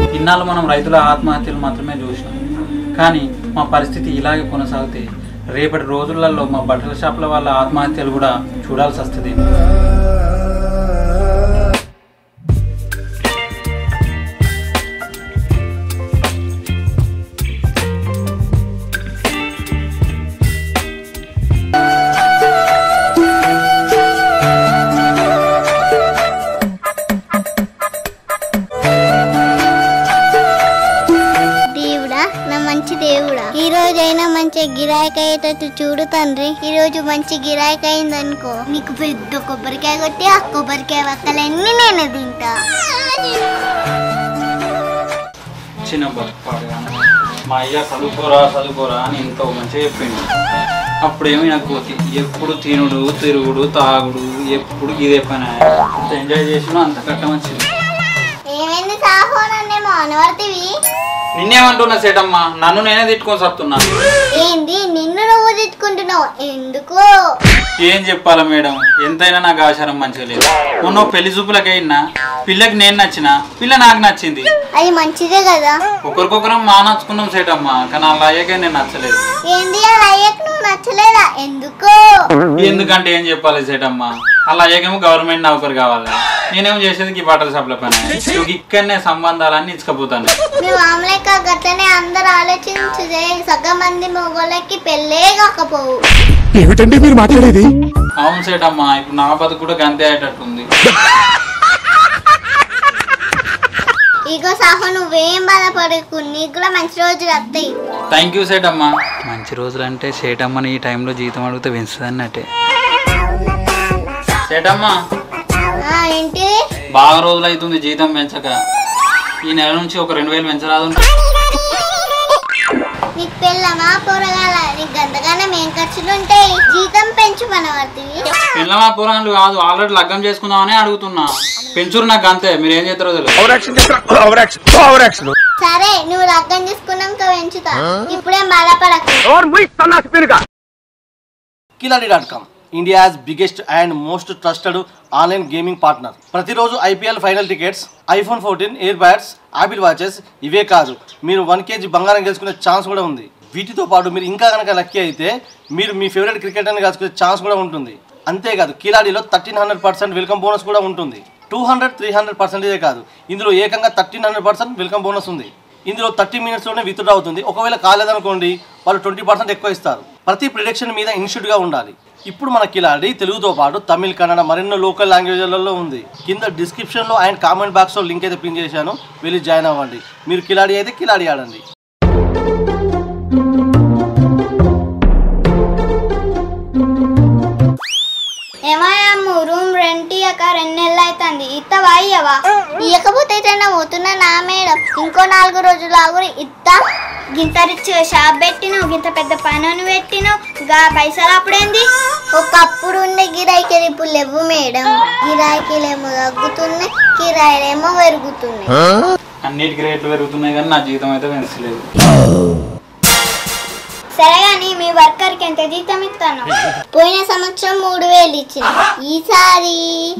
ఇన్నాళ్ళు మనం రైతుల ఆత్మహత్యలు మాత్రమే చూసినాం కానీ మా పరిస్థితి ఇలాగే కొనసాగితే రేపటి రోజులలో మా బట్టల షాపుల వాళ్ళ ఆత్మహత్యలు కూడా చూడాల్సి వస్తుంది దేవుడా నా మంచి దేవుడా ఈ రోజైనా మంచి గిరాకీ అయ్యేటట్టు చూడు తండ్రి ఈ రోజు మంచి గిరాకీ అయిందనుకో నీకు పెద్ద కొబ్బరికాయ కొట్టి ఆ కొబ్బరికాయ వక్కలన్నీ నేను తింటా చిన్న బతుకుపాడుగా మా అయ్య చదువుకోరా చదువుకోరా అని ఎంతో మంచిగా చెప్పిండు అప్పుడేమీ నాకు పోతే ఎప్పుడు తినుడు తిరుగుడు తాగుడు ఎప్పుడు ఇదే పని ఎంత ఎంజాయ్ చేసినా అంత కట్టం వచ్చింది ఏమైంది సాహో నన్నేమో అనవర్తివి నిన్నేమంటున్నా సేటమ్మా నన్ను నేనే తిట్టుకొని చెప్తున్నా ఏంది నిన్ను నువ్వు తిట్టుకుంటున్నావు ఎందుకు ఏం చెప్పాలా మేడం ఎంతైనా నాకు ఆచారం మంచిగా లేదు మొన్న పెళ్లి చూపులకైనా పిల్లకి నేను నచ్చిన పిల్ల నాకు నచ్చింది అది మంచిదే కదా ఒకరికొకరం మా నచ్చుకున్నాం సేటమ్మా కానీ అలా అయ్యాకే నేను నచ్చలేదు ఏంది అలా అయ్యకు నువ్వు నచ్చలేదా ఎందుకు ఎందుకంటే ఏం చెప్పాలి సేటమ్మా అలా అయ్యాకేమో గవర్నమెంట్ నౌకరు కావాలి నేనేమో చేసేది ఈ బట్టల షాప్ల పైన ఇక్కడనే సంబంధాలన్నీ ఇచ్చుకపోతాను మీ మామలేక గట్లనే అందరు ఆలోచించుదే సగం మంది మొగోళ్ళకి పెళ్ళే కాకపోవు ఏమిటండి మీరు మాట్లాడేది అవును సేటమ్మా ఇప్పుడు నా బతుకు కూడా గంతే అయ్యేటట్టుంది ఇగో సాహో నువ్వేం బాధపడకు నీకు కూడా మంచి రోజులు వస్తాయి థ్యాంక్ యూ సేటమ్మా మంచి రోజులు అంటే సేటమ్మని ఈ టైంలో జీతం అడిగితే పెంచుతుంది అన్నట్టే సేటమ్మా ఆ, ఏంటి బాగా రోజులు అవుతుంది జీతం పెంచక ఈ నెల నుంచి ఒక రెండు వేలు పెంచరాదు నీకు పెళ్ళమా పొరగాల నీకు గంతగానం ఏం ఖర్చులు ఉంటాయి జీతం పెంచు మనవర్తివి పిల్లమా పూరాలు కాదు ఆల్రెడీ లగ్గం చేసుకుందామని అడుగుతున్నా పెంచురు నాకు అంతే మీరు ఏం చేస్తారో తెలియదు ఓవర్ యాక్షన్ చేస్తున్నా ఓవర్ యాక్షన్ ఓవర్ యాక్షన్ సరే నువ్వు లగ్గం చేసుకున్నాక పెంచుతా ఇప్పుడేం బాధపడకు Khiladi dot com India's biggest and most trusted online gaming partner ప్రతిరోజు IPL final tickets iPhone fourteen earbuds Apple watches ఇవే కాదు మీరు వన్ కేజీ బంగారం గెలుచుకునే ఛాన్స్ కూడా ఉంది వీటితో పాటు మీరు ఇంకా కనుక లక్కీ అయితే మీరు మీ ఫేవరెట్ క్రికెటర్ని గెలుచుకునే ఛాన్స్ కూడా ఉంటుంది అంతేకాదు కిలాడిలో thirteen hundred percent welcome bonus కూడా ఉంటుంది టూ హండ్రెడ్ త్రీ హండ్రెడ్ పర్సెంటేజే కాదు ఇందులో ఏకంగా thirteen hundred percent welcome bonus ఉంది ఇందులో థర్టీ మినిట్స్లోనే విత్డ్రా అవుతుంది ఒకవేళ కాలేదనుకోండి వాళ్ళు ట్వంటీ పర్సెంట్ ఎక్కువ ఇస్తారు ప్రతి ప్రిడిక్షన్ మీద ఇన్స్టిట్యూట్గా ఉండాలి ఇప్పుడు మన కిలాడి తెలుగుతో పాటు తమిళ్ కన్నడ మరెన్నో లోకల్ లాంగ్వేజ్లలో ఉంది కింద డిస్క్రిప్షన్లో అండ్ కామెంట్ బాక్స్లో లింక్ అయితే పిన్ చేశాను వెళ్ళి జాయిన్ అవ్వండి మీరు కిలాడి అయితే కిలాడి ఆడండి ఏమయ్యమ్ము రూమ్ రెంట్ ఇయ్యక రెండు నెలలు అవుతుంది ఇత్తవా ఇయ్యవా ఇయ్యకపోతే ఎటైనా పోతున్నా నా మేడం ఇంకో నాలుగు రోజులు ఆగురు ఇత్తా గింత రిచ్ షాప్ పెట్టినావు గింత పెద్ద పనుని పెట్టినావు గా పైసలు అప్పుడేంది ఒకప్పుడు ఉండే గిరాకీలు ఇప్పుడు లేవు మేడం గిరాకీలేమో తగ్గుతున్నాయి కిరాయిలేమో పెరుగుతున్నాయి అన్నిటికి రేట్లు పెరుగుతున్నాయి కానీ నా జీతం అయితే పెంచలేదు సరే కానీ మీ వర్కర్ కి ఎంత జీతం ఇస్తాను పోయిన సంవత్సరం మూడు వేలు ఇచ్చిన ఈసారి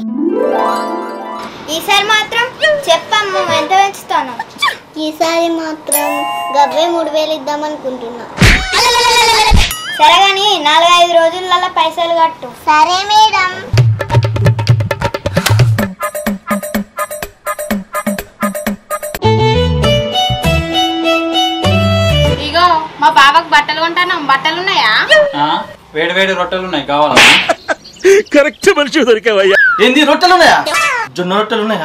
ఈసారి మాత్రం చెప్పమ్మ ఎంత పెంచుతాను ఈసారి మాత్రం గవ్వే మూడు వేలు ఇద్దాం అనుకుంటున్నా సరే కానీ నాలుగైదు రోజులలో పైసలు కట్టు సరే మేడం ఇగో మా బావకు బట్టలు కొంటాను బట్టలు ఉన్నాయా ఆ? వేడి వేడి రొట్టెలు ఉన్నాయి కావాలా కరెక్ట్ మనిషి దొరికావయ్యా ఏంది రొట్టెలు ఉన్నాయా జొన్న రొట్టెలు ఉన్నాయా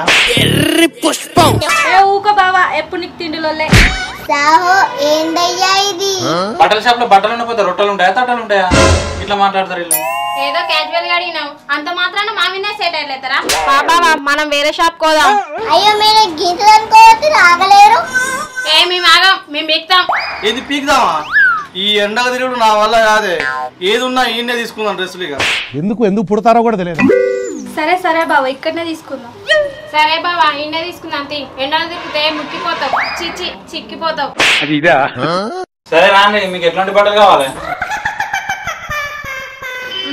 ఏ ఊక బావా ఎప్పుడు నీకు తిండిలోలే సాహో ఏందయ్యా ఇది బట్టల షాప్ లో బట్టలు ఉండకపోతే రొట్టెలు ఉంటాయా తట్టలు ఉంటాయా ఇట్లా మాట్లాడతారు వీళ్ళు ఏదో క్యాజువల్ గా అడిగినావు అంత మాత్రాన మా విన్నే సెట్ అయ్యలేతారా బాబా మనం వేరే షాప్ కోదాం అయ్యో మీరు గీతలు అనుకోవచ్చు రాగలేరు ఏ మేము ఆగం మేము బిక్తాం ఏది పీకుదామా ఈ ఎండగ తిరుగుడు నా వల్ల కాదే ఏది ఉన్నా ఈయనే తీసుకుందాం డ్రెస్సులు ఇక ఎందుకు ఎందుకు పుడతారో కూడా తెలియదు సరే సరే బావ ఇక్కడనే తీసుకుందాం సరే బావా ఇన్నే తీసుకుందాం తీ ఎండలు తిరిగితే ముక్కిపోతావు చిచ్చి చిక్కిపోతావు అది ఇదా సరే రాండి మీకు ఎట్లాంటి బట్టలు కావాలి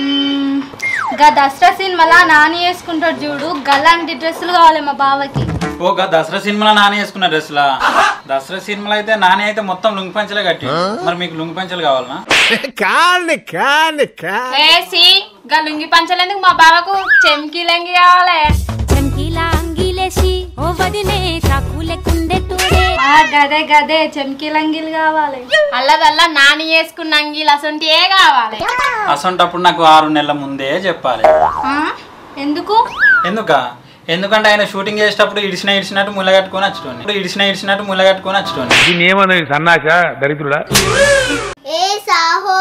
గా దసరా సినిమాలా నాని వేసుకుంటాడు చూడు గలాంటి డ్రెస్సులు కావాలి మా బావకి ఓ గా దసరా సినిమాలో నాని వేసుకున్న డ్రెస్లా దసరా సినిమాలో అయితే నాని అయితే మొత్తం లుంగి పంచలే కట్టి మరి మీకు లుంగి పంచలు కావాలనా కాని కాని కా ఏ సి గా లుంగి పంచలేందుకు మా బావకు చెంకి లంగి కావాలి చంకీలా అంగీలేసి ఓ వదినే చాకులెక్కుండే తోడే ఆ గదే గదే చెంకి లంగిలు కావాలి అల్లదల్లా నాని వేసుకున్న అంగీలు అసొంటియే కావాలి అసొంటప్పుడు నాకు ఆరు నెలల ముందే చెప్పాలి ఆ? ఎందుకు ఎందుక ఎందుకంటే ఆయన షూటింగ్ చేసేటప్పుడు ఇడిచిన ఇడిచినట్టు ముళ్ళ కట్టుకొని వచ్చుకోండి ఇడిచిన ఇడిచినట్టు ముళ్ళ కట్టుకొని వచ్చుకోండి దీన్ని ఏమన్నది సన్నాస దరిద్రుడా ఏ సాహో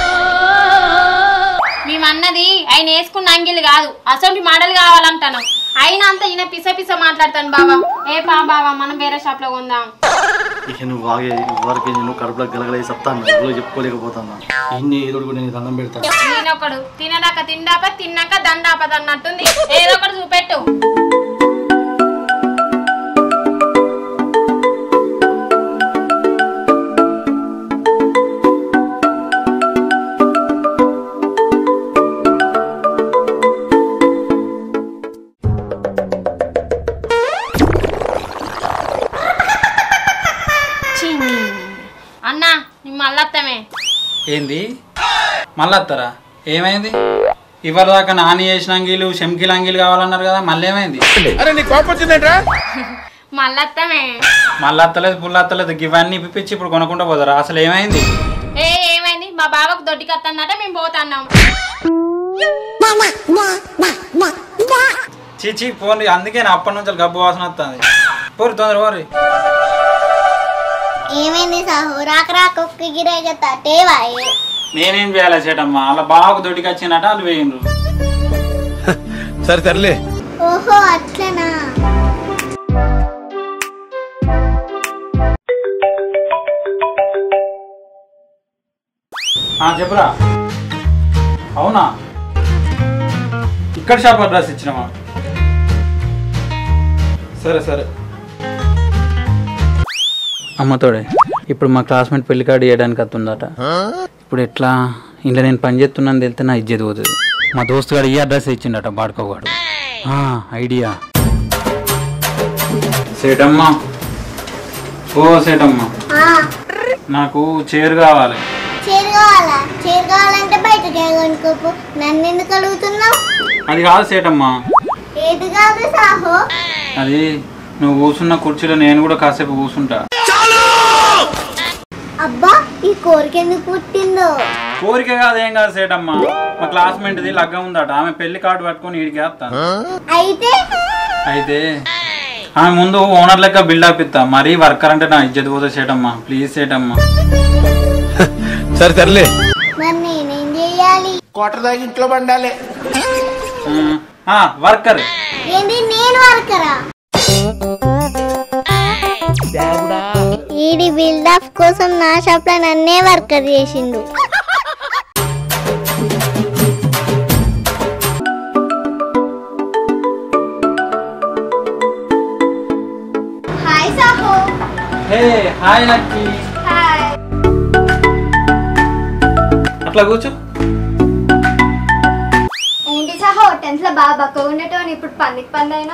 మేమన్నది ఆయన వేసుకున్న అంగిలు కాదు అసొంటి మోడల్ కావాలంటాను అయినా అంత ఈయన పిస పిస మాట్లాడతాను బావా ఏ పా బావా మనం వేరే షాప్ లో కొందాం ఇక నువ్వు ఆగే వరకు నేను కడుపులో గలగలే చెప్తాను ఎవరో చెప్పుకోలేకపోతాను ఇన్ని ఏదో కూడా నేను దండం పెడతాను నేనొకడు తినడాక తిండాప తిన్నాక దండాపద అన్నట్టుంది ఏదో ఒకటి చూపెట్టు చిన్ని. అన్నా నీ మళ్ళత్తమే ఏంది మళ్ళీ వస్తారా ఏమైంది ఇవరి దాకా నాని చేసిన అంగీలు శంకీలు అంగీలు కావాలన్నారు కదా మళ్ళీ ఏమైంది అరే నీ కోపం వచ్చిందంట్రా మళ్ళత్తమే మళ్ళీ అత్తలేదు పుల్ల అత్తలేదు ఇవన్నీ ఇప్పించి ఇప్పుడు కొనుక్కుంటూ పోతారా అసలు ఏమైంది ఏ ఏమైంది మా బావకు దొడ్డికి వస్తుందట మేము పోతున్నాం చీచి పోండి అందుకే నా అప్పటి నుంచి గబ్బు వాసన వస్తుంది పోరు తొందర పోరి ఏమైంది సాహో రాక రాక ఒక్క గిరేగత టేవాయే నేనేం చేయాలి చేటమ్మా అలా బాగా దొడ్డికి వచ్చినట్టు వాళ్ళు వేయండు సరే సర్లే ఓహో అట్లనా ఆ, చెప్పురా అవునా ఇక్కడ షాప్ అడ్రస్ ఇచ్చినామా సరే సరే అమ్మతోడే ఇప్పుడు మా క్లాస్మేట్ పెళ్లి కార్డు చేయడానికి వస్తుందట ఇప్పుడు ఎట్లా ఇంట్లో నేను పని చేస్తున్నాను తెలితే నా ఇజ్జత్ పోతుంది మా దోస్తు గారు ఈ అడ్రస్ ఇచ్చిండట బాడుకోవాడు ఐడియా సేటమ్మా ఓ సేటమ్మా ఆ, నాకు చైర్ కావాలి చీర కావాలా చీర కావాలంటే బయటకే కొనుక్కోపు నన్ను ఎందుకు అడుగుతున్నావు అది కాదు సేటమ్మా ఏది కాదు సాహో అది నువ్వు కూర్చున్న కుర్చీలో నేను కూడా కాసేపు కూర్చుంటా అబ్బా ఈ కోరిక ఎందుకు పుట్టిందో కోరిక కాదు ఏం కాదు సేటమ్మా మా క్లాస్మేట్ది లగ్గం ఉందట ఆమె పెళ్లి కార్డు పట్టుకొని ఇడికి వేస్తాను అయితే అయితే ఆమె ముందు ఓనర్ లెక్క బిల్డప్ ఇస్తా మరీ వర్కర్ అంటే నా ఇజ్జత్ పోతే సేటమ్మా ప్లీజ్ సేటమ్మా సరే సర్లే మరి నేనేం చెయ్యాలి ఆ, వర్కర్ ఏంటి నేను వర్కరా ఈడి బిల్డప్ కోసం నా షాప్ లో నన్నే వర్కర్ చేసిండు hi Saaho hey hi Lucky hi అట్లా కూర్చో ఏంటి సాహో టెన్త్ లో బాగా బక్క ఉండేటోని ఇప్పుడు పందికి పంది అయినా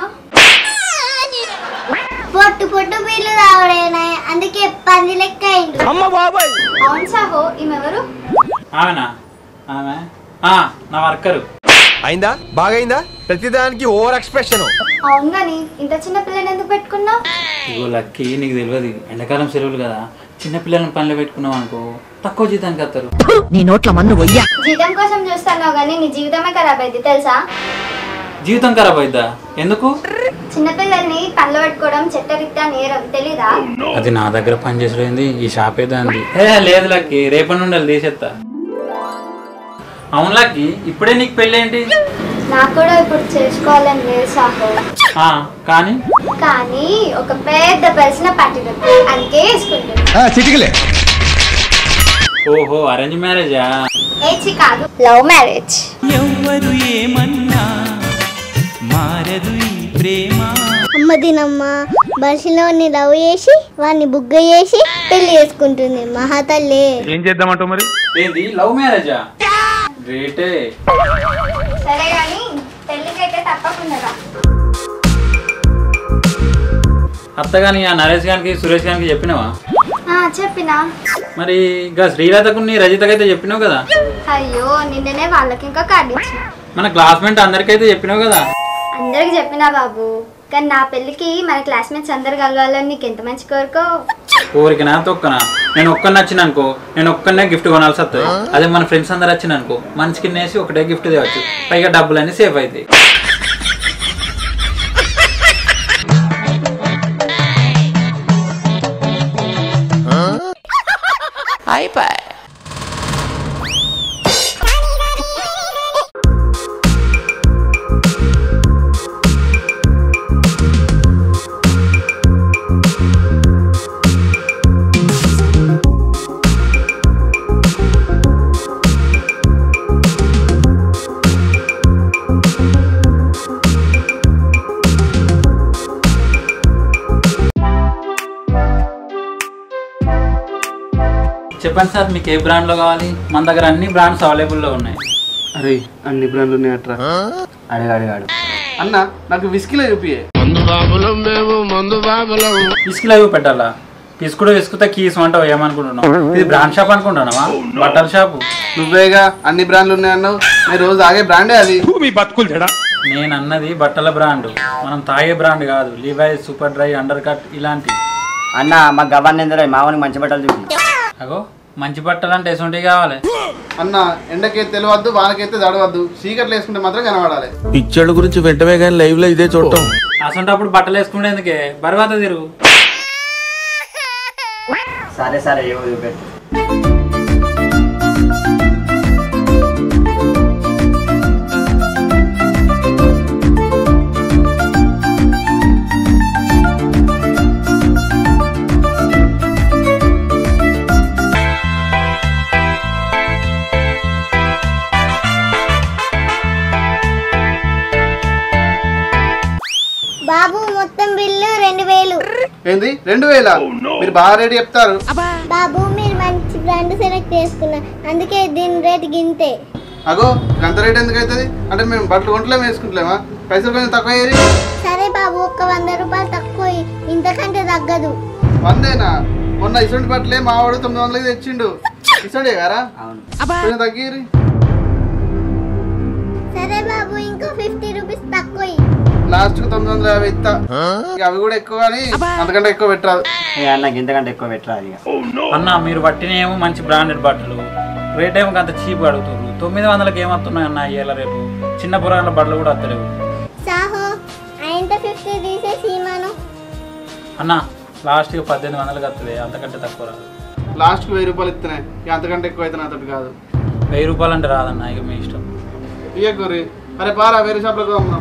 పొట్టు పొట్టు వీళ్ళు రావడేనా అందుకే పంది లెక్క అయిండు అవును సాహో ఈమెవరు ఆమెనా ఆమె ఆ, నా వర్కరు అయిందా బాగైందా ప్రతిదానికి ఓవర్ ఎక్స్ప్రెషన్ అవును గాని ఇంత చిన్న పిల్లని ఎందుకు పెట్టుకున్నావు ఇగో లక్కీ నీకు తెలియదు ఎండాకాలం సెలవులు కదా చిన్న పిల్లల్ని పనిలో పెట్టుకున్నావు అనుకో తక్కువ జీతానికి వస్తారు జీతం కోసం చూస్తున్నావు కానీ నీ జీవితమే ఖరాబ్ అయింది తెలుసా జీవితం ఖరాబ్ అయిద్దా ఎందుకు చిన్నపిల్లల్ని పనిలో పెట్టుకోవడం చట్టరీత్యా నేరం తెలీదా అది నా దగ్గర పని చేసుడైంది ఈ షాప్ ఏదాంది ఏ లేదు లక్కి రేపటి నుండి అది తీసేస్తా అవును లక్కి ఇప్పుడే నీకు పెళ్ళేంటి నాకు కూడా ఇప్పుడు చేసుకోవాలని లేదు సాహో ఆ, కానీ కానీ ఒక పెద్ద పరిచిన పట్టిన అందుకే వేసుకుంటాను చిటికలే ఓహో అరేంజ్ మ్యారేజా ఏచి కాదు లవ్ మ్యారేజ్ ఎవ్వరు ఏమన్నా మారదు ఈ ప్రేమ అమ్మ దీనమ్మ బస్సులోని లవ్ చేసి వాడిని బుగ్గ చేసి పెళ్లి చేసుకుంటుంది మహాతల్లి ఏం చేద్దామంటావు మరి ఏంది లవ్ మ్యారేజా గ్రేటే సరే కానీ పెళ్లికైతే తప్పకుండా రా. అత్తగాని ఆ నరేష్ గానికి సురేష్ గానికి చెప్పినావా ఆ, చెప్పినా మరి ఇంకా శ్రీలతకు నీ రజితకైతే చెప్పినావు కదా అయ్యో నిన్ననే వాళ్ళకి ఇంకా కార్డు ఇచ్చిన మన క్లాస్మేట్ అందరికైతే చెప్పినావు కదా అందరికి చెప్పినా బాబు కానీ నా పెళ్ళికి మన క్లాస్మేట్స్ అందరు కలవాలని నీకు ఎంత మంచి కోరుకో ఊరికినా తొక్కనా నేను ఒక్కరిని వచ్చిన అనుకో నేను ఒక్కనే గిఫ్ట్ కొనాల్సి వస్తుంది అదే మన ఫ్రెండ్స్ అందరు వచ్చిన అనుకో మంచి కిందేసి ఒకటే గిఫ్ట్ తేవచ్చు పైగా డబ్బులన్నీ సేఫ్ అవుతాయి చెప్పండి సార్ మీకు ఏ బ్రాండ్లో కావాలి మన దగ్గర అన్ని బ్రాండ్స్ అవైలబుల్లో ఉన్నాయి అరే అన్ని బ్రాండ్లు ఉన్నాయి అట్రా అడిగా అడిగాడు అన్న నాకు విస్కీలో చూపియే ఇసుకలు అవి పెట్టాలా ఇసుకుడు ఇసుకుతా కీస్ అంటావు ఏమనుకుంటున్నావు ఇది బ్రాండ్ షాప్ అనుకుంటున్నావా బట్టల షాపు నువ్వేగా అన్ని బ్రాండ్లు ఉన్నాయి అన్నావు నేను రోజు ఆగే బ్రాండే అది నేను అన్నది బట్టల బ్రాండ్ మనం తాగే బ్రాండ్ కాదు లివై సూపర్ డ్రై అండర్ కట్ ఇలాంటి అన్న మా గవర్న ఎందుకు మామూలు మంచి బట్టలు చూపి అగో మంచి బట్టలు అంటే ఎటువంటి కావాలి అన్న ఎండకైతే తెలియవద్దు వానకైతే దడవద్దు చీకట్లు వేసుకుంటే మాత్రం కనబడాలి పిక్చర్ల గురించి వెంటనే కానీ లైవ్ లో ఇదే చూడటం అసంటప్పుడు బట్టలు వేసుకునేందుకే బరువాత తిరుగు సరే సరే ఏవో చూపెట్టు బాబు మొత్తం బిల్లు రెండు వేలు ఏంది రెండు వేల మీరు బాగా రేటు చెప్తారు బాబు మీరు మంచి బ్రాండ్ సెలెక్ట్ చేసుకున్నారు అందుకే దీని రేట్ గింతే అగో గంత రేట్ ఎందుకు అవుతుంది అంటే మేము బట్టలు కొంటలేము వేసుకుంటలేమా పైసలు కొంచెం తక్కువ అయ్యేది సరే బాబు ఒక్క వంద రూపాయలు తక్కువ ఇయ్యి. ఇంతకంటే తగ్గదు వందేనా మొన్న ఇసుంటి బట్టలే మా వాడు తొమ్మిది వందలకి తెచ్చిండు ఇసుండే గారా అవును కొంచెం తగ్గిరి సరే బాబు ఇంకో ఫిఫ్టీ రూపీస్ తక్కువ ఇయ్యి. లాస్ట్ కు తొమ్మిది వందల యాభై ఇస్తా ఇక అవి కూడా ఎక్కువ కానీ అంతకంటే ఎక్కువ పెట్టరాదు ఏ అన్న ఇంతకంటే ఎక్కువ పెట్టరా అది ఇక. అన్న మీరు పట్టినేమో మంచి బ్రాండెడ్ బట్టలు రేట్ ఏమో అంత చీప్ అడుగుతారు తొమ్మిది వందలకి ఏమవుతున్నాయి అన్న ఇయ్యాల రేపు చిన్న పురాణాల బట్టలు కూడా వస్తలేవు సాహో ఆయనతో ఫిఫ్టీ తీసేసి ఇమ్మను అన్న లాస్ట్కి పద్దెనిమిది వందలకి వస్తుంది అంతకంటే తక్కువ రాదు లాస్ట్ కు వెయ్యి రూపాయలు ఇస్తున్నాయి ఇక అంతకంటే ఎక్కువ అయితే నాతోటి కాదు వెయ్యి రూపాయలు అంటే రాదన్న ఇక మీ ఇష్టం ఇయ్య కూరి అరే పారా వేరే షాప్లో అమ్ముదాం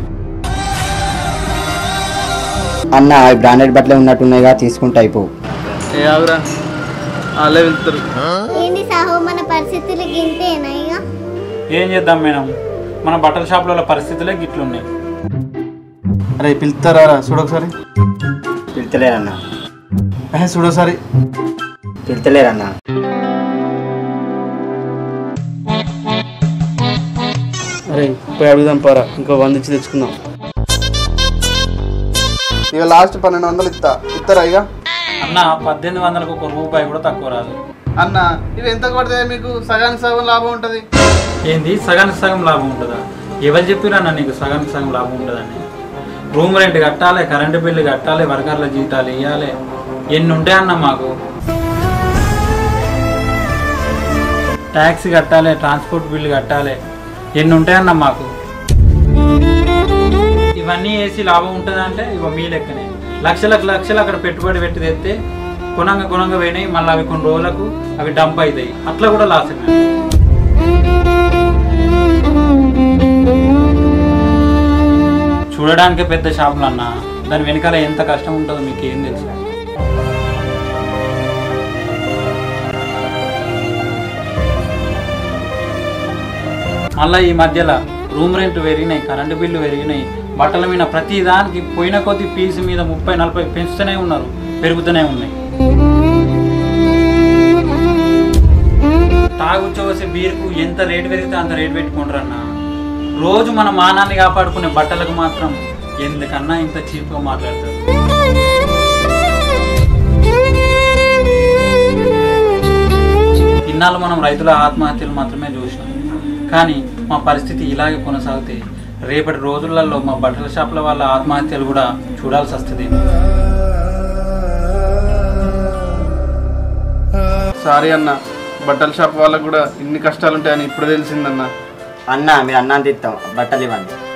అన్న అవి బ్రాండెడ్ బట్టలే ఉన్నట్టున్నాయిగా తీసుకుంటే అయిపో ఏ ఆగురా వాళ్ళే వెళ్తారు ఏంటి సాహో మన పరిస్థితులు గింతేనా ఇక ఏం చేద్దాం మేడం మన బట్టల షాపుల పరిస్థితులే గిట్లున్నాయి అరే పిలుస్తారా చూడొకసారి పిలుతలేరన్న ఏ చూడొకసారి పిలుతలేరన్న అరే పోయి అడుగుదాం పారా ఇంకో వంద ఇచ్చి తెచ్చుకుందాం ఇక లాస్ట్ పన్నెండు వందలు ఇస్తా ఇస్తారా ఇక అన్న పద్దెనిమిది వందలకు ఒక రూపాయి కూడా తక్కువ రాదు అన్న ఇవి ఎంత పడతాయి మీకు సగానికి సగం లాభం ఉంటుంది ఏంది సగానికి సగం లాభం ఉంటుందా ఎవరు చెప్పిరన్న నీకు సగానికి సగం లాభం ఉంటుందని రూమ్ రెంట్ కట్టాలి కరెంటు బిల్లు కట్టాలి వర్కర్ల జీతాలు ఇవ్వాలి ఎన్ని ఉంటాయి అన్న మాకు ట్యాక్స్ కట్టాలి ట్రాన్స్పోర్ట్ బిల్లు కట్టాలి ఎన్ని ఉంటాయన్న మాకు ఇవన్నీ వేసి లాభం ఉంటుందంటే ఇవ మీ లెక్కనే లక్షలకు లక్షలు అక్కడ పెట్టుబడి పెట్టి తెస్తే కొనంగా కొనంగా పోయినాయి మళ్ళీ అవి కొన్ని రోజులకు అవి డంప్ అవుతాయి అట్లా కూడా లాస్ చూడడానికి పెద్ద షాపులు అన్న దాని వెనకాల ఎంత కష్టం ఉంటుందో మీకు ఏం తెలుసు మళ్ళీ ఈ మధ్యలో రూమ్ రెంట్ పెరిగినాయి కరెంటు బిల్లు పెరిగినాయి బట్టల మీద ప్రతి దానికి పోయిన కొద్ది ఫీజు మీద ముప్పై నలభై పెంచుతూనే ఉన్నారు పెరుగుతూనే ఉన్నాయి తాగుచ్చవసే బీరుకు ఎంత రేటు పెరిగితే అంత రేటు పెట్టుకుంటారన్న రోజు మన మానాన్ని కాపాడుకునే బట్టలకు మాత్రం ఎందుకన్నా ఇంత చీప్గా మాట్లాడతారు ఇన్నాళ్ళు మనం రైతుల ఆత్మహత్యలు మాత్రమే చూసినాం కానీ మా పరిస్థితి ఇలాగే కొనసాగితే రేపటి రోజులలో మా బట్టల షాపుల వాళ్ళ ఆత్మహత్యలు కూడా చూడాల్సి వస్తుంది సారీ అన్న బట్టల షాప్ వాళ్ళకు కూడా ఇన్ని కష్టాలు ఉంటాయని ఇప్పుడు తెలిసిందన్న అన్న మీరు అన్నం తిస్తాం బట్టలు ఇవ్వండి